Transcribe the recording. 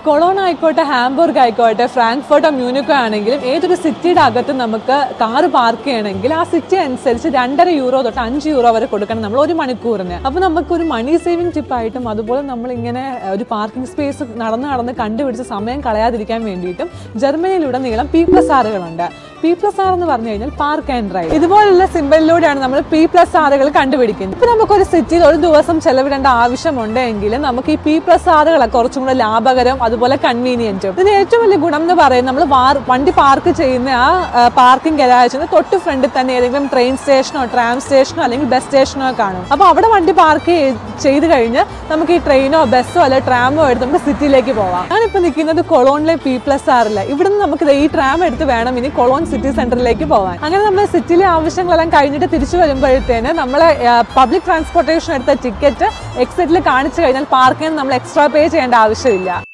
Cologne ആയിക്കോട്ടെ Hamburg ആയിക്കോട്ടെ ഫ്രാങ്ക്ഫർട്ടോ മ്യൂണിക്കോ ആണെങ്കിലും ഏതൊരു സിറ്റിയുടെ അകത്ത് നമുക്ക് കാറ് പാർക്ക് ചെയ്യണമെങ്കിൽ ആ സിറ്റി അനുസരിച്ച് രണ്ടര യൂറോ തൊട്ട് അഞ്ച് യൂറോ വരെ കൊടുക്കണം നമ്മൾ ഒരു മണിക്കൂറിന് അപ്പോൾ നമുക്ക് ഒരു മണി സേവിങ് ടിപ്പായിട്ടും അതുപോലെ നമ്മൾ ഇങ്ങനെ ഏഹ്, ഒരു പാർക്കിംഗ് സ്പേസ് നടന്ന് നടന്ന് കണ്ടുപിടിച്ച് സമയം കളയാതിരിക്കാൻ വേണ്ടിയിട്ടും ജർമ്മനിയിലുടനീളം പി പ്ലസ് ആറുകളുണ്ട് പി പ്ലസ് ആർ എന്ന് പറഞ്ഞു കഴിഞ്ഞാൽ പാർക്ക് ആൻഡ് ഡ്രൈവ് ഇതുപോലുള്ള സിമ്പലിലൂടെയാണ് നമ്മൾ പി പ്ലസ് ആറുകൾ കണ്ടുപിടിക്കുന്നത് ഇപ്പൊ നമുക്കൊരു സിറ്റിയിൽ ഒരു ദിവസം ചെലവിടേണ്ട ആവശ്യമുണ്ടെങ്കിൽ നമുക്ക് ഈ പി പ്ലസ് ആറുകളൊക്കെ കുറച്ചും കൂടെ ലാഭകരം അതുപോലെ കൺവീനിയന്റും ഇതിന് ഏറ്റവും വലിയ ഗുണം എന്ന് പറയുന്നത് നമ്മൾ വാർ- വണ്ടി പാർക്ക് ചെയ്യുന്ന ആ പാർക്കിംഗ് ഗരാജിന് തൊട്ട് ഫ്രണ്ടിൽ തന്നെ ഏതെങ്കിലും ട്രെയിൻ സ്റ്റേഷനോ ട്രാം സ്റ്റേഷനോ അല്ലെങ്കിൽ ബസ് സ്റ്റേഷനോ കാണും അപ്പോൾ അവിടെ വണ്ടി പാർക്ക് ചെയ്ത് കഴിഞ്ഞ് നമുക്ക് ഈ ട്രെയിനോ ബസ്സോ അല്ലെ ട്രാമോ എടുത്ത് നമുക്ക് സിറ്റിയിലേക്ക് പോവാം ഞാനിപ്പോൾ നിൽക്കുന്നത് കൊളോണിലെ പി പ്ലസ് ആറില് ഇവിടുന്ന് നമുക്ക് ദേ ഈ ട്രാം എടുത്ത് വേണം ഇനി കൊളോൺ സിറ്റി സെന്ററിലേക്ക് പോകാൻ അങ്ങനെ നമ്മൾ സിറ്റിയിലെ ആവശ്യങ്ങളെല്ലാം കഴിഞ്ഞിട്ട് തിരിച്ചു വരുമ്പോഴത്തേന് നമ്മൾ പബ്ലിക് ട്രാൻസ്പോർട്ടേഷൻ എടുത്ത ടിക്കറ്റ് എക്സിറ്റിൽ കാണിച്ചു കഴിഞ്ഞാൽ പാർക്കിന് നമ്മൾ എക്സ്ട്രാ പേ ചെയ്യേണ്ട ആവശ്യമില്ല